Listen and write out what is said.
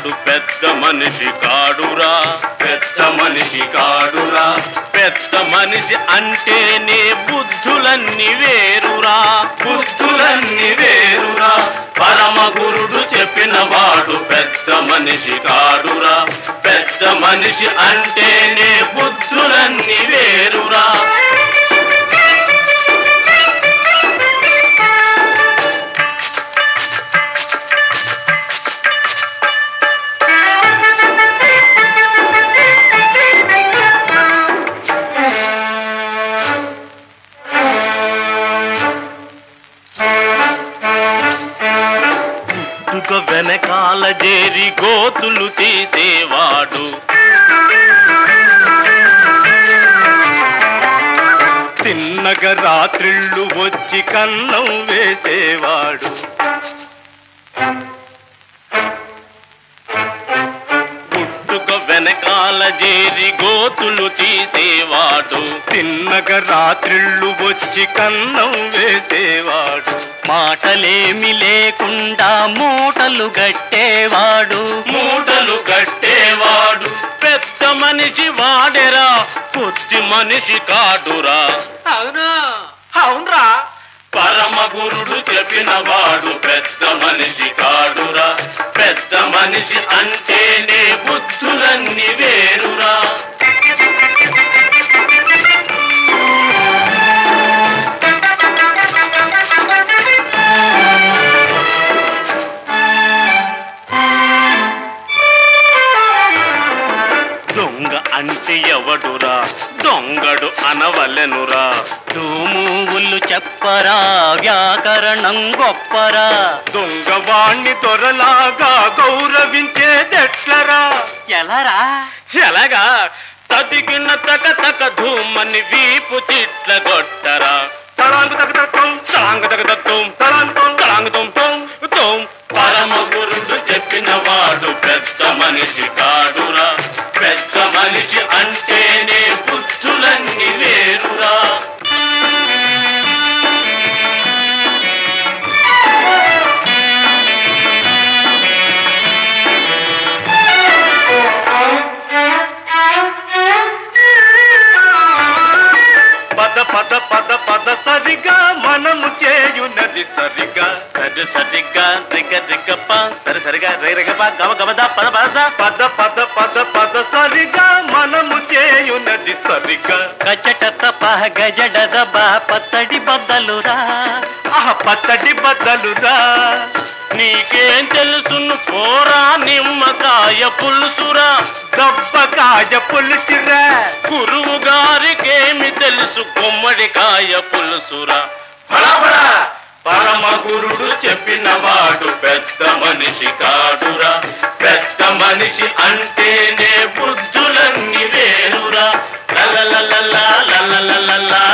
వాడు పెద్ద మనిషి కాడురా పెద్ద మనిషి కాడురా పెద్ద మనిషి అంటేనే బుద్ధులన్నీ వేరురా బుద్ధులన్నీ వేరురా పరమ గురుడు చెప్పిన వాడు పెద్ద మనిషి కాడురా పెద్ద మనిషి అంటేనే బుద్ధులన్నీ వేరురా పుట్టుక వెనకాల చేరి గోతులు తీసేవాడు చిన్నగా రాత్రిళ్ళు వచ్చి కన్నం వేసేవాడు పుట్టుక వెనకాల చేరి గోతులు తీసేవాడు చిన్నగా రాత్రిళ్ళు వచ్చి కన్నం వేసేవాడు మాటలేమి లేకుండా మూటలు గట్టేవాడు మూటలు గట్టేవాడు పెద్ద మనిషి వాడెరా కొద్ది మనిషి కాడురా అవును అవునరా పరమ గురుడు చెప్పిన వాడు పెద్ద మనిషి కాడురా పెద్ద మనిషి అంటేనే బుద్ధులన్నీ వేరురా దొంగ అంటే ఎవడురా దొంగడు అనవలెనురా తూమువులు చెప్పరా వ్యాకరణం గొప్పరా దొంగవాణ్ణి దొరలాగా గౌరవించేదెట్లరా ఎలారా ఎలాగా తదిగిన తక తక ధూమని వీపు చిట్ల గొట్టరా తళాంగు తగ తత్వం తళాంగు తగ తత్వం తళాంగు తళాంగు తుం తుం తుం పరమ గురుడు చెప్పిన వాడు పెద్ద మనిషి కాడురా పెద్ద మనిషి అంటేనే బుద్ధులన్నీ వేరురా పద పద పద పద సరిగా మనము చేయునది సరిగా సరి సరిగా రిగ రిగ ప సరి సరిగా రి రిగ ప గమ గమ ద పద పద పద పద పద పద సరిగా మనము చేయునది సరిగా గజట తప గజడ బా పత్తడి బద్దలురా ఆహ పచ్చడి బద్దలురా నీకేం తెలుసును పోరా నిమ్మకాయ పులుసురా దబ్బకాయ పులుసురా గురువు గారికేమి తెలుసు గుమ్మడికాయ పులుసురా ఫళఫళ పరమ గురుడు చెప్పిన వాడు పెద్ద మనిషి కాడురా పెద్ద మనిషి అంటేనే బుద్ధులన్నీ వేరురా లలలలలా లలలలలా